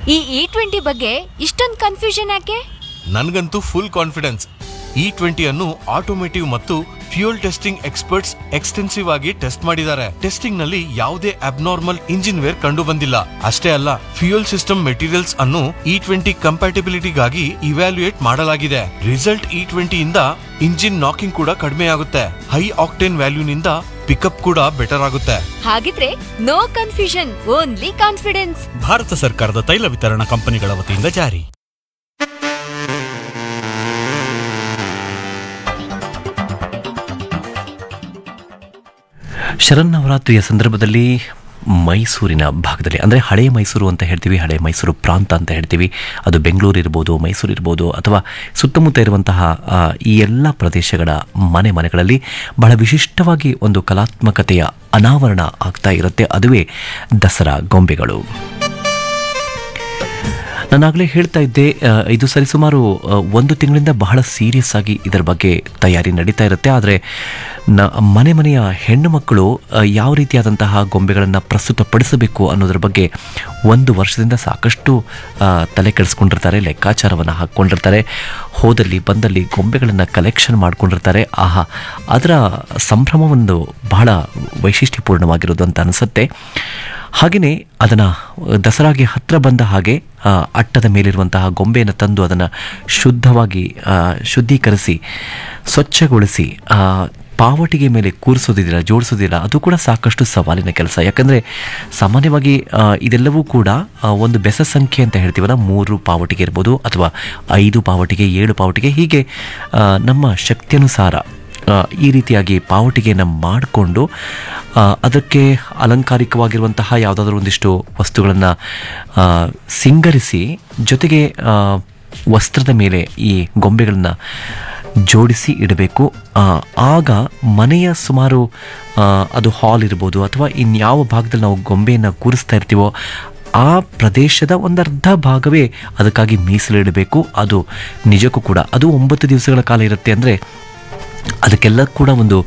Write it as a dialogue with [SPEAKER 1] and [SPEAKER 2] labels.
[SPEAKER 1] ಈ E twenty ಬಗ್ಗೆ ಇಷ್ಟೊಂದು ಕನ್ಫ್ಯೂಷನ್ ಯಾಕೆ
[SPEAKER 2] ನನ್ಗಂತೂ ಫುಲ್ ಕಾನ್ಫಿಡೆನ್ಸ್ ಇ ಟ್ವೆಂಟಿ ಅನ್ನು ಆಟೋಮೇಟಿವ್ ಮತ್ತು ಫ್ಯೂಯಲ್ ಟೆಸ್ಟಿಂಗ್ ಎಕ್ಸ್ಪರ್ಟ್ಸ್ ಎಕ್ಸ್ಟೆನ್ಸಿವ್ ಆಗಿ ಟೆಸ್ಟ್ ಮಾಡಿದ್ದಾರೆ ಟೆಸ್ಟಿಂಗ್ ನಲ್ಲಿ ಯಾವುದೇ ಅಬ್ನಾರ್ಮಲ್ ಇಂಜಿನ್ ವೇರ್ ಕಂಡು ಬಂದಿಲ್ಲ ಅಷ್ಟೇ ಅಲ್ಲ ಫ್ಯೂಯಲ್ ಸಿಸ್ಟಮ್ ಮೆಟೀರಿಯಲ್ಸ್ ಅನ್ನು ಇ ಟ್ವೆಂಟಿ ಕಂಪ್ಯಾಟಿಬಿಲಿಟಿಗಾಗಿ ಇವ್ಯಾಲ್ಯೂಯೇಟ್ ಮಾಡಲಾಗಿದೆ ರಿಸಲ್ಟ್ ಇ ಟ್ವೆಂಟಿ ಇಂದ ಇಂಜಿನ್ ನಾಕಿಂಗ್ ಕೂಡ ಕಡಿಮೆ ಆಗುತ್ತೆ ಹೈ ಆಕ್ಟೇನ್ ವ್ಯಾಲ್ಯೂನಿಂದ ಪಿಕಪ್ ಕೂಡ ಬೆಟರ್ ಆಗುತ್ತೆ
[SPEAKER 1] ಹಾಗಿದ್ರೆ no confusion only confidence
[SPEAKER 3] Bharat ಸರ್ಕಾರದ ತೈಲ ವಿತರಣಾ ಕಂಪನಿಗಳ ವತಿಯಿಂದ ಜಾರಿ
[SPEAKER 4] ಶರನ್ನವರಾತ್ರಿಯ ಸಂದರ್ಭದಲ್ಲಿ ಮೈಸೂರಿನ ಭಾಗದಲ್ಲಿ ಅಂದರೆ ಹಳೆಯ ಮೈಸೂರು ಅಂತ ಹೇಳ್ತೀವಿ ಹಳೆಯ ಮೈಸೂರು ಪ್ರಾಂತ ಅಂತ ಹೇಳ್ತೀವಿ ಅದು ಬೆಂಗಳೂರು ಇರ್ಬೋದು ಮೈಸೂರು ಇರ್ಬೋದು ಅಥವಾ ಸುತ್ತಮುತ್ತ ಇರುವಂತಹ ಆ, ಈ ಎಲ್ಲ ಪ್ರದೇಶಗಳ ಮನೆ ಮನೆಗಳಲ್ಲಿ ಬಹಳ ವಿಶಿಷ್ಟವಾಗಿ ಒಂದು ಕಲಾತ್ಮಕತೆಯ ಅನಾವರಣ ಆಗ್ತಾ ಇರುತ್ತೆ ಅದುವೇ ದಸರಾ ಗೊಂಬೆಗಳು ನಾನಾಗಲೇ ಹೇಳ್ತಾ ಇದ್ದೆ ಆ, ಇದು ಸರಿಸುಮಾರು ಆ, ಒಂದು ತಿಂಗಳಿಂದ ಬಹಳ ಸೀರಿಯಸ್ ಆಗಿ ಇದರ ಬಗ್ಗೆ ತಯಾರಿ ನಡೀತಾ ಇರುತ್ತೆ ಆದರೆ ನ ಮನೆ ಮನೆಯ ಹೆಣ್ಣು ಮಕ್ಕಳು ಆ, ಯಾವ ರೀತಿಯಾದಂತಹ ಗೊಂಬೆಗಳನ್ನು ಪ್ರಸ್ತುತಪಡಿಸಬೇಕು ಅನ್ನೋದ್ರ ಬಗ್ಗೆ ಒಂದು ವರ್ಷದಿಂದ ಸಾಕಷ್ಟು ಆ, ತಲೆ ಕೆಡಿಸ್ಕೊಂಡಿರ್ತಾರೆ ಲೆಕ್ಕಾಚಾರವನ್ನು ಹಾಕ್ಕೊಂಡಿರ್ತಾರೆ ಹೋದಲ್ಲಿ ಬಂದಲ್ಲಿ ಗೊಂಬೆಗಳನ್ನು ಕಲೆಕ್ಷನ್ ಮಾಡ್ಕೊಂಡಿರ್ತಾರೆ ಆಹಾ ಅದರ ಸಂಭ್ರಮವೊಂದು ಬಹಳ ವೈಶಿಷ್ಟ್ಯಪೂರ್ಣವಾಗಿರೋದು ಅಂತ ಅನಿಸುತ್ತೆ ಹಾಗೆಯೇ ಅದನ್ನು ದಸರಾಗೆ ಹತ್ತಿರ ಬಂದ ಹಾಗೆ ಆ, ಅಟ್ಟದ ಮೇಲಿರುವಂತಹ ಗೊಂಬೆಯನ್ನು ತಂದು ಅದನ್ನು ಶುದ್ಧವಾಗಿ ಆ, ಶುದ್ಧೀಕರಿಸಿ ಸ್ವಚ್ಛಗೊಳಿಸಿ ಆ, ಪಾವಟಿಗೆ ಮೇಲೆ ಕೂರಿಸೋದಿಲ್ಲ ಜೋಡಿಸೋದಿಲ್ಲ ಅದು ಕೂಡ ಸಾಕಷ್ಟು ಸವಾಲಿನ ಕೆಲಸ ಯಾಕಂದರೆ ಸಾಮಾನ್ಯವಾಗಿ ಆ, ಇದೆಲ್ಲವೂ ಕೂಡ ಆ, ಒಂದು ಬೆಸ ಸಂಖ್ಯೆ ಅಂತ ಹೇಳ್ತೀವಲ್ಲ ಮೂರು ಪಾವಟಿಗೆ ಇರ್ಬೋದು ಅಥವಾ ಐದು ಪಾವಟಿಗೆ ಏಳು ಪಾವಟಿಗೆ ಹೀಗೆ ಆ, ನಮ್ಮ ಶಕ್ತಿಯನುಸಾರ ಆ, ಈ ರೀತಿಯಾಗಿ ಪಾವಟಿಗೆಯನ್ನು ಮಾಡಿಕೊಂಡು ಅದಕ್ಕೆ ಅಲಂಕಾರಿಕವಾಗಿರುವಂತಹ ಯಾವುದಾದ್ರೂ ಒಂದಿಷ್ಟು ವಸ್ತುಗಳನ್ನು ಸಿಂಗರಿಸಿ ಜೊತೆಗೆ ಆ, ವಸ್ತ್ರದ ಮೇಲೆ ಈ ಗೊಂಬೆಗಳನ್ನು ಜೋಡಿಸಿ ಇಡಬೇಕು ಆ, ಆಗ ಮನೆಯ ಸುಮಾರು ಆ, ಅದು ಹಾಲ್ ಇರ್ಬೋದು ಅಥವಾ ಇನ್ಯಾವ ಭಾಗದಲ್ಲಿ ನಾವು ಗೊಂಬೆಯನ್ನು ಕೂರಿಸ್ತಾ ಇರ್ತೀವೋ ಆ ಪ್ರದೇಶದ ಒಂದರ್ಧ ಭಾಗವೇ ಅದಕ್ಕಾಗಿ ಮೀಸಲಿಡಬೇಕು ಅದು ನಿಜಕ್ಕೂ ಕೂಡ ಅದು ಒಂಬತ್ತು ದಿವಸಗಳ ಕಾಲ ಇರುತ್ತೆ ಅಂದರೆ ಅದಕ್ಕೆಲ್ಲ ಕೂಡ ಒಂದು